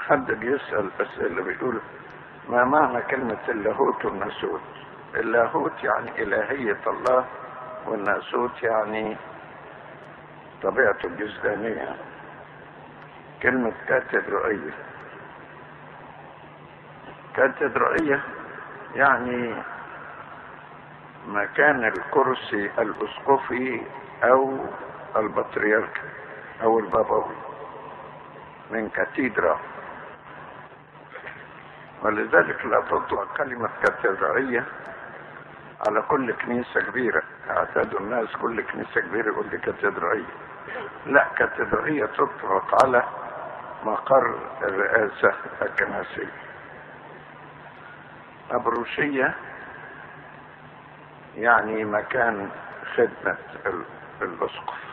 حد بيسأل أسئلة بيقول ما معنى كلمة اللاهوت والناسوت اللاهوت يعني إلهية الله والناسوت يعني طبيعته الجسدانية كلمة كاتدرائية كاتدرائية يعني مكان الكرسي الأسقفي أو البطريرك أو البابوي من كاتيدرا ولذلك لا تطلق كلمة كاتدرائية على كل كنيسة كبيرة اعتادوا الناس كل كنيسة كبيرة يقول لي كاتدرائية لا كاتدرائية تطلق على مقر الرئاسة الكنسية أبروشية يعني مكان خدمة الأسقف